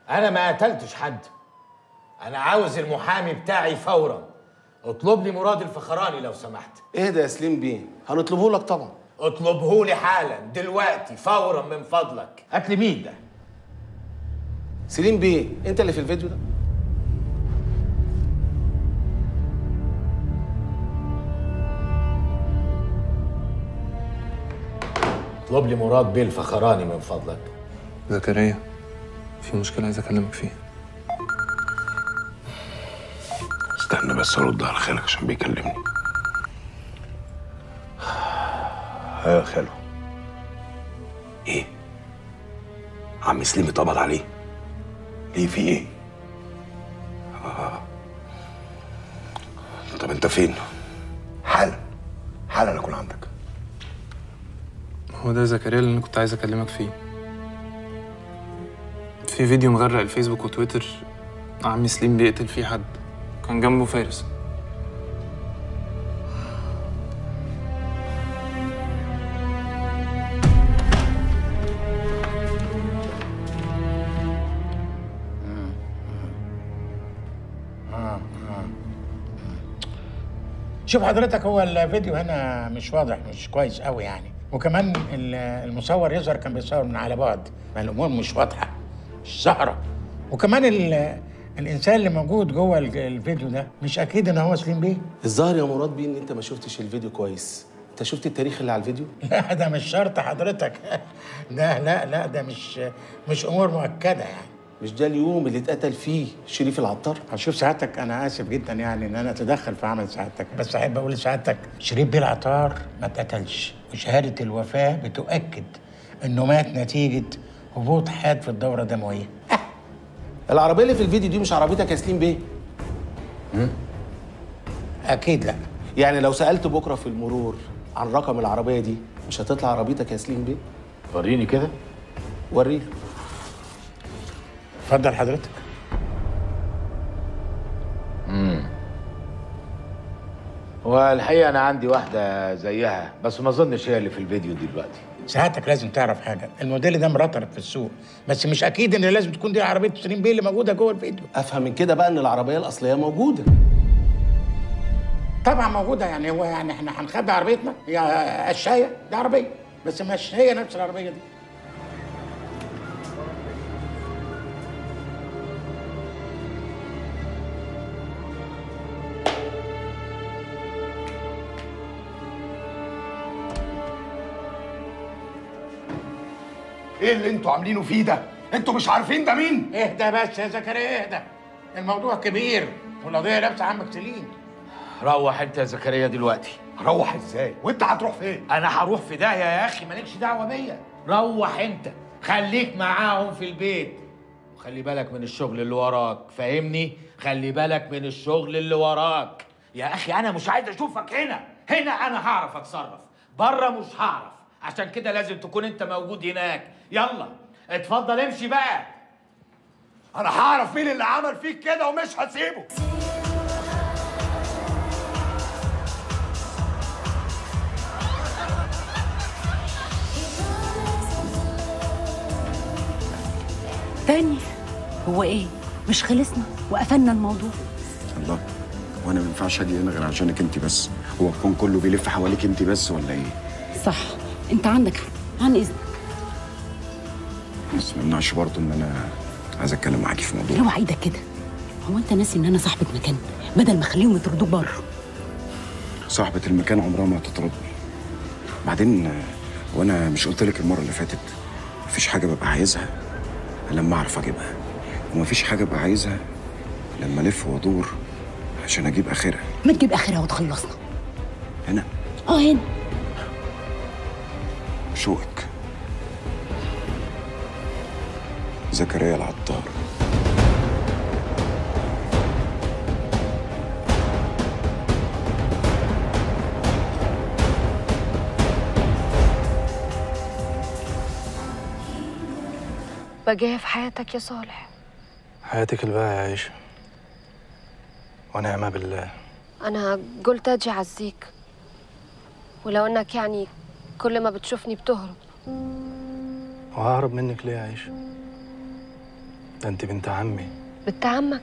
انا ما قتلتش حد انا عاوز المحامي بتاعي فورا اطلب لي مراد الفخراني لو سمحت اهدى يا سليم بيه هنطلبه لك طبعا اطلبه لي حالا دلوقتي فورا من فضلك قتل مين ده سليم بيه انت اللي في الفيديو ده اطلب لي مراد بيه الفخراني من فضلك زكريا في مشكلة عايز أكلمك فيها استنى بس ارد على خالك عشان بيكلمني ايوه يا خالو ايه عم سليم اتقبض عليه ليه في ايه آه. طب انت فين حالا حالا اكون عندك هو ده زكريا اللي أنا كنت عايز أكلمك فيه في فيديو مغرق الفيسبوك وتويتر عم سليم بيقتل فيه حد كان جنبه فارس شوف حضرتك هو الفيديو هنا مش واضح مش كويس قوي يعني وكمان ال- المصور يظهر كان بيصور من على بعد ما الامور مش واضحه مش ظاهره وكمان ال- الانسان اللي موجود جوه ال- الفيديو ده مش اكيد ان هو سليم بيه الظاهر يا مراد بيه ان انت ما شفتش الفيديو كويس انت شفت التاريخ اللي على الفيديو لا ده مش شرط حضرتك ده لا لا ده مش مش امور مؤكده يعني مش ده اليوم اللي اتقتل فيه شريف العطار شوف سعادتك انا اسف جدا يعني ان انا اتدخل في عمل سعادتك بس احب اقول لسعادتك شريف بيه العطار ما اتقتلش وشهاده الوفاه بتؤكد انه مات نتيجه هبوط حاد في الدوره الدمويه العربيه اللي في الفيديو دي مش عربيتك يا سليم بيه اكيد لا يعني لو سالت بكره في المرور عن رقم العربيه دي مش هتطلع عربيتك يا سليم بيه وريني كده وريه اتفضل حضرتك والحقيقه انا عندي واحده زيها بس ما اظنش هي اللي في الفيديو دلوقتي سعادتك لازم تعرف حاجه الموديل ده مرطرب في السوق بس مش اكيد ان لازم تكون دي عربيه سليم بيه اللي موجوده جوه الفيديو افهم من كده بقى ان العربيه الاصليه موجوده طبعا موجوده يعني هو يعني احنا هنخبي عربيتنا هي الشايه دي عربيه بس مش هي نفس العربيه دي ايه اللي انتوا عاملينه فيه ده انتوا مش عارفين ده مين اهدى بس يا زكريا اهدى الموضوع كبير والقضيه لابسه عمك سليم روح انت يا زكريا دلوقتي هروح ازاي وانت هتروح فين انا هروح في داهيه يا اخي مالكش دعوه بيا روح انت خليك معاهم في البيت وخلي بالك من الشغل اللي وراك فاهمني خلي بالك من الشغل اللي وراك يا اخي انا مش عايز اشوفك هنا هنا انا هعرف اتصرف بره مش هعرف عشان كده لازم تكون انت موجود هناك يلا اتفضل امشي بقى انا هعرف مين اللي عمل فيك كده ومش هسيبه تاني هو ايه مش خلصنا وقفلنا الموضوع الله وانا ما ينفعش اجي هنا غير عشانك انت بس هو الكون كله بيلف حواليك انت بس ولا ايه صح انت عندك حق عن اذنك بس ما يمنعش برضه ان انا عايز اتكلم معاكي في موضوع اوعى ايدك كده هو انت ناسي ان انا صاحبة مكان بدل ما اخليهم يطردوك بره صاحبة المكان عمرها ما هتطردني بعدين آه، وانا مش قلت لك المره اللي فاتت مفيش حاجه ببقى عايزها إلا لما اعرف اجيبها ومفيش حاجه ببقى عايزها لما الف وادور عشان اجيب اخرها ما تجيب اخرها وتخلصنا هنا اه هنا شوقك زكريا العطار بقاها في حياتك يا صالح حياتك الباقية يا عيشة ونعمة بالله أنا قلت أجي أعزيك ولو إنك يعني كل ما بتشوفني بتهرب وههرب منك ليه يا عيشة ده انت بنت عمي بنت عمك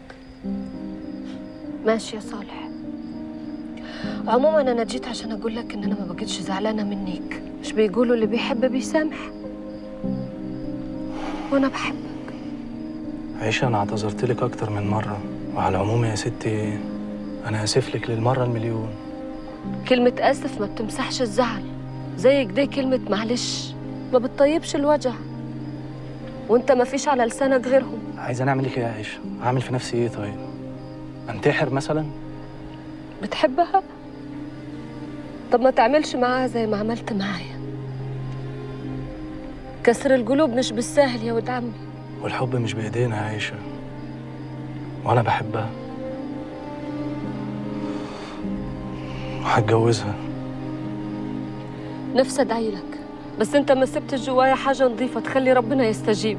ماشي يا صالح عموما انا جيت عشان اقول لك ان انا ما بقتش زعلانه منك مش بيقولوا اللي بيحب بيسامح وانا بحبك عيشة انا اعتذرت لك اكتر من مرة وعلى العموم يا ستي انا اسف لك للمرة المليون كلمة آسف ما بتمسحش الزعل زي كده كلمة معلش ما بتطيبش الوجع وانت ما فيش على لسانك غيرهم عايز انا اعمل لك ايه يا عيشة اعمل في نفسي ايه طيب انتحر مثلا بتحبها طب ما تعملش معاها زي ما عملت معايا كسر القلوب مش بالساهل يا ولد عمي والحب مش بايدينا يا عيشة وانا بحبها وهتجوزها نفسي ادعي لك بس انت ما سبتش جوايا حاجه نظيفه تخلي ربنا يستجيب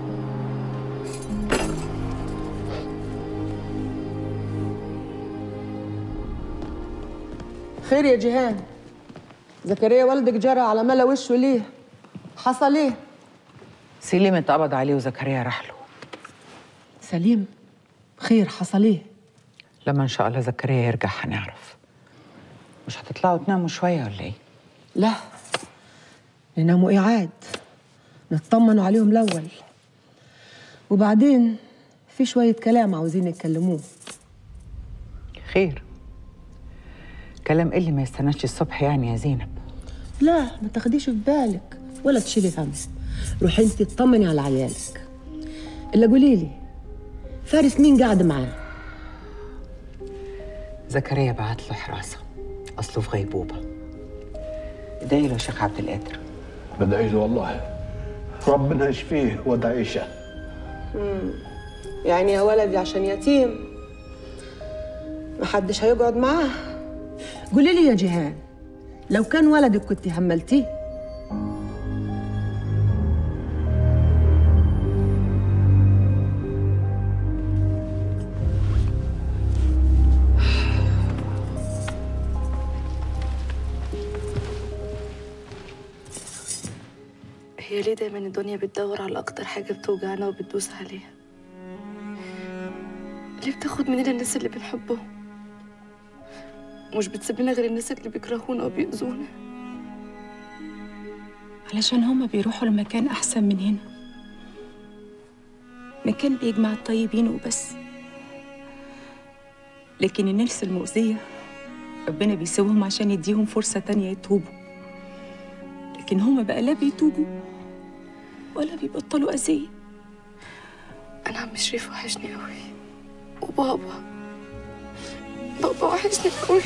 خير يا جيهان زكريا والدك جرى على ملا وشه ليه حصل ايه سليم اتقبض عليه وزكريا راح له سليم خير حصل ايه لما ان شاء الله زكريا يرجع هنعرف مش هتطلعوا تناموا شويه ولا ايه لا نناموا إعاد نطمنوا عليهم الأول وبعدين في شوية كلام عاوزين يتكلموه خير كلام إيه اللي ما يستناش الصبح يعني يا زينب لا ما تاخديش في بالك ولا تشيلي هم روحي انت تطمني على عيالك الا قولي لي فارس مين قاعد معاه زكريا بعت له حراسه اصله في غيبوبه ادعي له يا شيخ عبد القادر بدعي له والله ربنا يشفيه ودعيشه يعني يا ولدي عشان يتيم محدش هيقعد معاه قولي لي يا جيهان لو كان ولدك كنت هملتيه هي ليه دايما الدنيا بتدور على أكتر حاجة بتوجعنا وبتدوس عليها ليه بتاخد مننا الناس اللي بنحبهم مش بتسيب لنا غير الناس اللي بيكرهونا وبيأذونا علشان هما بيروحوا لمكان أحسن من هنا مكان بيجمع الطيبين وبس لكن الناس المؤذية ربنا بيسيبهم عشان يديهم فرصة تانية يتوبوا لكن هما بقى لا بيتوبوا ولا بيبطلوا أذية أنا عم شريف وحشني قوي وبابا بابا وحشني قوي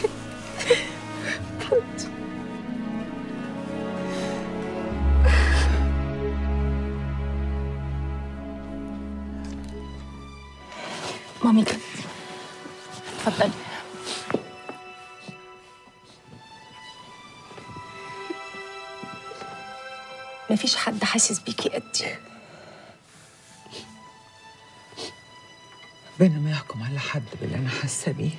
مامي اتفضلي مفيش حد حاسس بيكي قدي ربنا ما يحكم على حد باللي انا حاسه بيه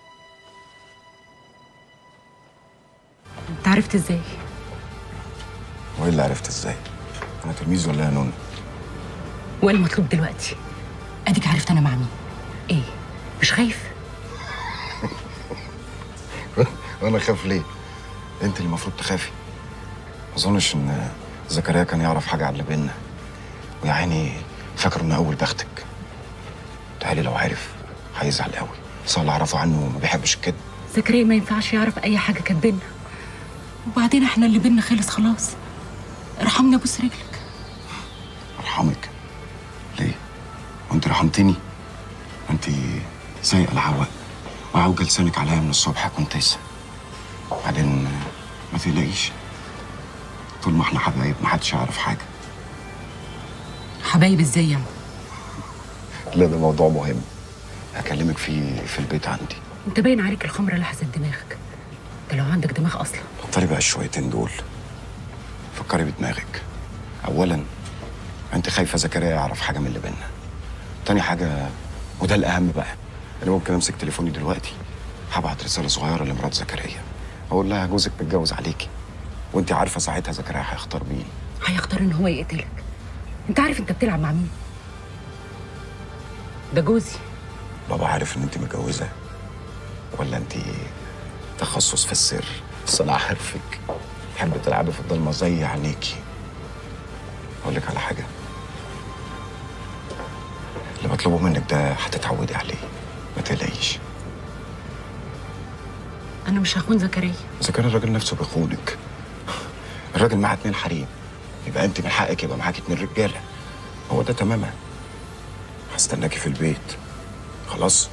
انت عرفت ازاي وايه اللي عرفت ازاي؟ انا تلميذ ولا يا نونو؟ وايه المطلوب دلوقتي اديك عرفت انا مع مين ايه مش خايف وانا خاف ليه؟ انت اللي المفروض تخافي ما اظنش ان زكريا كان يعرف حاجه على اللي بينا ويا عيني فاكر انه اول بختك تعالي لو عرف هيزعل قوي بس هو اللي اعرفه عنه ما بيحبش الكذب زكريا ما ينفعش يعرف اي حاجه كانت بينا وبعدين احنا اللي بينا خلص خلاص ارحمني ابوس رجلك ارحمك ليه؟ وانت رحمتني انت زي العواء وعوج لسانك عليا من الصبح كنت لسه بعدين ما تقلقيش طول ما احنا حبايب ما حدش يعرف حاجه حبايب ازاي يعني لا ده موضوع مهم هكلمك فيه في البيت عندي انت باين عليك الخمره لحست دماغك انت لو عندك دماغ اصلا بطلي بقى الشويتين دول فكري بدماغك اولا انت خايفه زكريا يعرف حاجه من اللي بينا تاني حاجه وده الاهم بقى انا ممكن امسك تليفوني دلوقتي هبعت رساله صغيره لمرات زكريا اقول لها جوزك متجوز عليكي وانت عارفه ساعتها زكريا هيختار مين هيختار ان هو يقتلك انت عارف انت بتلعب مع مين ده جوزي بابا عارف ان انت متجوزه ولا انت تخصص في السر بس انا عارفك تحب تلعبي في الضلمه زي عينيكي اقول لك على حاجه اللي بطلبه منك ده هتتعودي عليه ما تقلقيش انا مش هخون زكريا اذا كان الراجل نفسه بيخونك الراجل معاه اتنين حريم يبقى انت من حقك يبقى معاك اتنين رجاله هو ده تماما هستناكي في البيت خلاص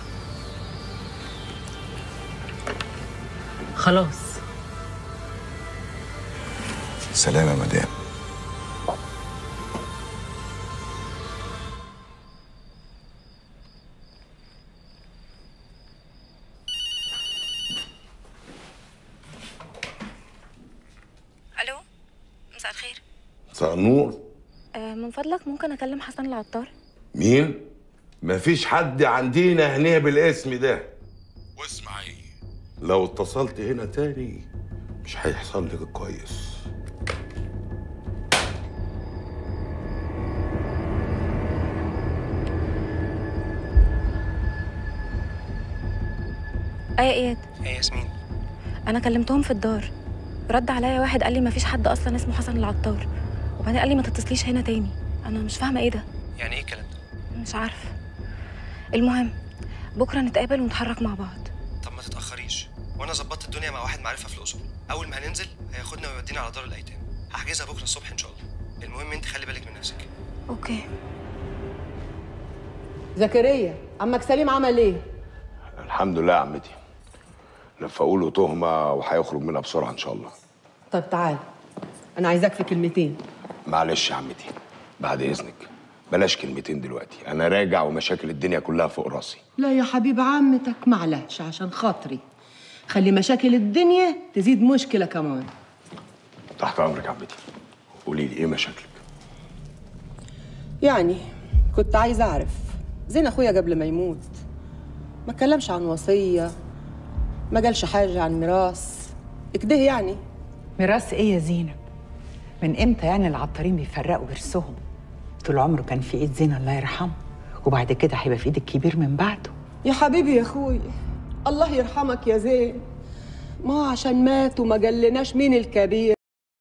خلاص سلام يا مدام الو مساء الخير مساء النور آه من فضلك ممكن اكلم حسن العطار مين؟ مفيش حد عندنا هنا بالاسم ده واسمعي لو اتصلت هنا تاني مش هيحصل لك كويس ايه يا اياد ايه ياسمين انا كلمتهم في الدار رد عليا واحد قال لي مفيش حد اصلا اسمه حسن العطار وبعدين قال لي ما تتصليش هنا تاني انا مش فاهمه ايه ده يعني ايه الكلام ده مش عارفه المهم بكره نتقابل ونتحرك مع بعض طب ما تتاخريش وانا ظبطت الدنيا مع واحد معرفه في الاقصر اول ما هننزل هياخدنا ويودينا على دار الايتام هحجزها بكره الصبح ان شاء الله المهم انت خلي بالك من نفسك اوكي زكريا عمك سليم عمل ايه الحمد لله يا عمتي لفقوا له تهمه وهيخرج منها بسرعه ان شاء الله طب تعال انا عايزاك في كلمتين معلش يا عمتي بعد اذنك بلاش كلمتين دلوقتي انا راجع ومشاكل الدنيا كلها فوق راسي لا يا حبيب عمتك معلش عشان خاطري خلي مشاكل الدنيا تزيد مشكلة كمان تحت امرك يا عمتي قولي لي ايه مشاكلك يعني كنت عايزة أعرف زين أخويا قبل ما يموت ما اتكلمش عن وصية ما قالش حاجة عن ميراث كده يعني ميراث ايه يا زينب من امتى يعني العطارين بيفرقوا ورثهم طول عمره كان في ايد زين الله يرحمه وبعد كده هيبقى في ايد الكبير من بعده يا حبيبي يا أخوي الله يرحمك يا زين ما عشان مات وما قالناش مين الكبير